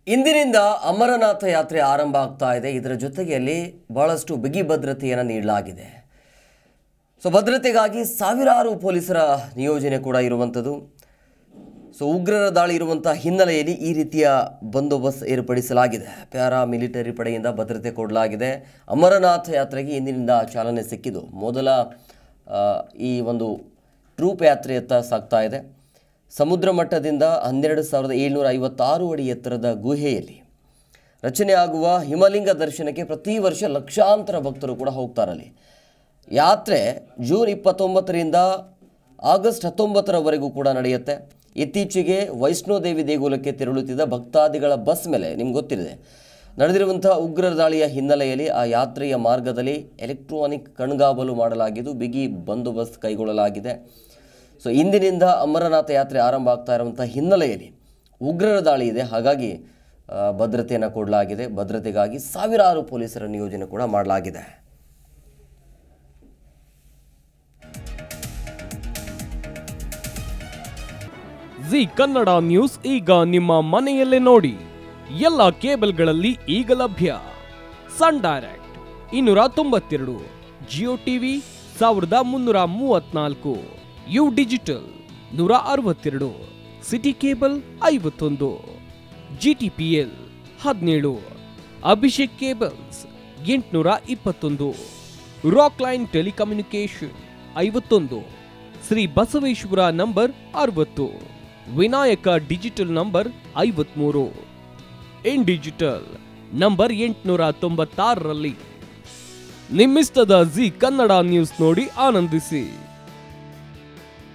ಇಂದಿನಿಂದ ಅಮರನಾಥ ಯಾತ್ರೆ ಆರಂಭ ಆಗ್ತಾ ಇದೆ ಇದರ ಜೊತೆಗೆ ಅಲ್ಲಿ ಬಹಳಷ್ಟು ಬಿಗಿ ಭದ್ರತೆಯನ್ನು ನೀಡಲಾಗಿದೆ ಸೊ ಭದ್ರತೆಗಾಗಿ ಸಾವಿರಾರು ಪೊಲೀಸರ ನಿಯೋಜನೆ ಕೂಡ ಇರುವಂಥದ್ದು ಸೊ ಉಗ್ರರ ದಾಳಿ ಇರುವಂಥ ಹಿನ್ನೆಲೆಯಲ್ಲಿ ಈ ರೀತಿಯ ಬಂದೋಬಸ್ತ್ ಏರ್ಪಡಿಸಲಾಗಿದೆ ಪ್ಯಾರಾ ಮಿಲಿಟರಿ ಪಡೆಯಿಂದ ಭದ್ರತೆ ಕೊಡಲಾಗಿದೆ ಅಮರನಾಥ ಯಾತ್ರೆಗೆ ಇಂದಿನಿಂದ ಚಾಲನೆ ಸಿಕ್ಕಿದ್ದು ಮೊದಲ ಆ, ಈ ಒಂದು ಟ್ರೂಪ್ ಯಾತ್ರೆಯತ್ತ ಸಾಗ್ತಾ ಇದೆ ಸಮುದ್ರ ಮಟ್ಟದಿಂದ ಹನ್ನೆರಡು ಸಾವಿರದ ಏಳ್ನೂರ ಐವತ್ತಾರು ಅಡಿ ಎತ್ತರದ ಗುಹೆಯಲ್ಲಿ ರಚನೆಯಾಗುವ ಹಿಮಲಿಂಗ ದರ್ಶನಕ್ಕೆ ಪ್ರತಿ ವರ್ಷ ಲಕ್ಷಾಂತರ ಭಕ್ತರು ಕೂಡ ಹೋಗ್ತಾರಲ್ಲಿ ಯಾತ್ರೆ ಜೂನ್ ಇಪ್ಪತ್ತೊಂಬತ್ತರಿಂದ ಆಗಸ್ಟ್ ಹತ್ತೊಂಬತ್ತರವರೆಗೂ ಕೂಡ ನಡೆಯುತ್ತೆ ಇತ್ತೀಚೆಗೆ ವೈಷ್ಣೋದೇವಿ ದೇಗುಲಕ್ಕೆ ತೆರಳುತ್ತಿದ್ದ ಭಕ್ತಾದಿಗಳ ಬಸ್ ಮೇಲೆ ನಿಮ್ಗೆ ಗೊತ್ತಿದೆ ನಡೆದಿರುವಂತಹ ಉಗ್ರರ ದಾಳಿಯ ಹಿನ್ನೆಲೆಯಲ್ಲಿ ಆ ಯಾತ್ರೆಯ ಮಾರ್ಗದಲ್ಲಿ ಎಲೆಕ್ಟ್ರಾನಿಕ್ ಕಣ್ಗಾವಲು ಮಾಡಲಾಗಿದ್ದು ಬಿಗಿ ಬಂದೋಬಸ್ತ್ ಕೈಗೊಳ್ಳಲಾಗಿದೆ ಸೊ ಇಂದಿನಿಂದ ಅಮರನಾಥ ಯಾತ್ರೆ ಆರಂಭ ಆಗ್ತಾ ಇರುವಂಥ ಹಿನ್ನೆಲೆಯಲ್ಲಿ ಉಗ್ರರ ದಾಳಿ ಇದೆ ಹಾಗಾಗಿ ಆ, ಭದ್ರತೆಯನ್ನು ಕೊಡಲಾಗಿದೆ ಭದ್ರತೆಗಾಗಿ ಸಾವಿರಾರು ಪೊಲೀಸರ ನಿಯೋಜನೆ ಕೂಡ ಮಾಡಲಾಗಿದೆ ಜಿ ಕನ್ನಡ ನ್ಯೂಸ್ ಈಗ ನಿಮ್ಮ ಮನೆಯಲ್ಲೇ ನೋಡಿ ಎಲ್ಲ ಕೇಬಲ್ಗಳಲ್ಲಿ ಈಗ ಲಭ್ಯ ಸನ್ ಡೈರೆಕ್ಟ್ ಇನ್ನೂರ ತೊಂಬತ್ತೆರಡು ಜಿಯೋ ಟಿವಿ ಸಾವಿರದ ಮುನ್ನೂರ ಮೂವತ್ನಾಲ್ಕು ಯು ಡಿಜಿಟಲ್ ನೂರ ಅರವತ್ತೆರಡು ಸಿಟಿ ಕೇಬಲ್ ಐವತ್ತೊಂದು ಜಿ ಟಿ ಪಿ ಎಲ್ ಹದಿನೇಳು ಅಭಿಷೇಕ್ ಕೇಬಲ್ಸ್ ಎಂಟುನೂರ ಇಪ್ಪತ್ತೊಂದು ರಾಕ್ ಲೈನ್ ಟೆಲಿಕಮ್ಯುನಿಕೇಶನ್ ಐವತ್ತೊಂದು ಶ್ರೀ ಬಸವೇಶ್ವರ ನಂಬರ್ ಅರವತ್ತು ವಿನಾಯಕ ಡಿಜಿಟಲ್ ನಂಬರ್ ಐವತ್ಮೂರು ಇನ್ ಡಿಜಿಟಲ್ ನಂಬರ್ ಎಂಟುನೂರ ತೊಂಬತ್ತಾರರಲ್ಲಿ ನಿಮ್ಮಿಸ್ತದ ಜಿ ಕನ್ನಡ ನ್ಯೂಸ್ ನೋಡಿ ಆನಂದಿಸಿ